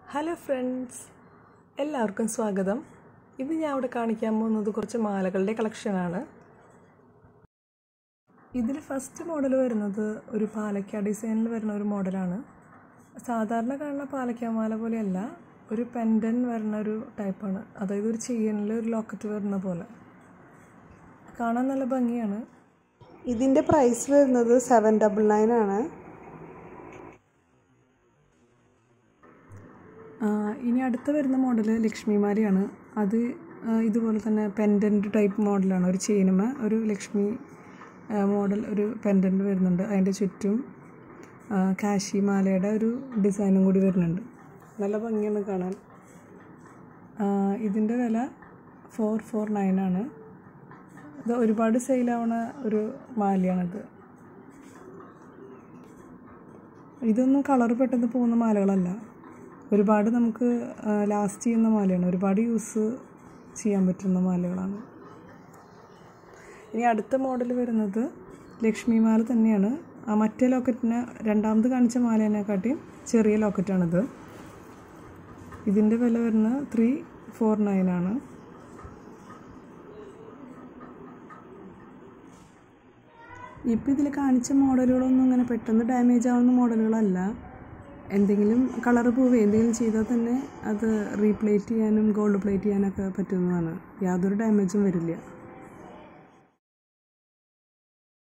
hello friends എല്ലാവർക്കും സ്വാഗതം ഇന്ന് ഞാൻ ഇവിടെ കാണിക്കാൻ പോകുന്നത് കുറച്ച് മാലകളുടെ കളക്ഷനാണ് ഇതിൽ ഫസ്റ്റ് മോഡൽ വരുന്നത് ഒരു പാലക്ക ഡിസൈനിൽ വരുന്ന ഒരു മോഡലാണ് സാധാരണ കാണുന്ന പാലക്ക മാല പോലെയല്ല ഒരു പെൻഡൻ വരുന്ന ഒരു ടൈപ്പാണ് അതായത് ഒരു ചെയിനിൽ ഒരു ലോക്കറ്റ് വരുന്ന പോലെ കാണാൻ നല്ല ഭംഗിയാണ് ഇതിൻ്റെ പ്രൈസ് വരുന്നത് സെവൻ ഡബിൾ നയൻ ആണ് ആ, ഇനി അടുത്ത വരുന്ന മോഡൽ ലക്ഷ്മിമാരിയാണ് അത് ആ, ഇതുപോലെ തന്നെ പെൻഡൻറ്റ് ടൈപ്പ് മോഡലാണ് ഒരു ചെയിനുമ ഒരു ലക്ഷ്മി ആ, മോഡൽ ഒരു പെൻഡൻറ്റ് വരുന്നുണ്ട് അതിൻ്റെ ചുറ്റും ആ, കാശി മാലയുടെ ഒരു ഡിസൈനും കൂടി വരുന്നുണ്ട് നല്ല ഭംഗിയാണ് കാണാൻ ആ, ഇതിൻ്റെ വില ഫോർ ഫോർ നയൻ ആണ് ഇത് ഒരുപാട് സെയിലാവണ ഒരു മാലയാണിത് ഇതൊന്നും കളർ പെട്ടെന്ന് പോകുന്ന മാലകളല്ല ഒരുപാട് നമുക്ക് ലാസ്റ്റ് ചെയ്യുന്ന മാലയാണ് ഒരുപാട് യൂസ് ചെയ്യാൻ പറ്റുന്ന മാലകളാണ് ഇനി അടുത്ത മോഡൽ വരുന്നത് ലക്ഷ്മി മാല തന്നെയാണ് ആ മറ്റേ ലോക്കറ്റിന് രണ്ടാമത് കാണിച്ച മാലേനെക്കാട്ടിയും ചെറിയ ലോക്കറ്റാണിത് ഇതിൻ്റെ വില വരുന്നത് ത്രീ ഫോർ നയൻ ആണ് ഇപ്പം ഇതിൽ കാണിച്ച മോഡലുകളൊന്നും അങ്ങനെ പെട്ടെന്ന് ഡാമേജ് ആവുന്ന മോഡലുകളല്ല എന്തെങ്കിലും കളർ പോവുക എന്തെങ്കിലും ചെയ്താൽ തന്നെ അത് റീപ്ലേറ്റ് ചെയ്യാനും ഗോൾഡ് പ്ലേറ്റ് ചെയ്യാനൊക്കെ പറ്റുന്നതാണ് യാതൊരു ഡാമേജും വരില്ല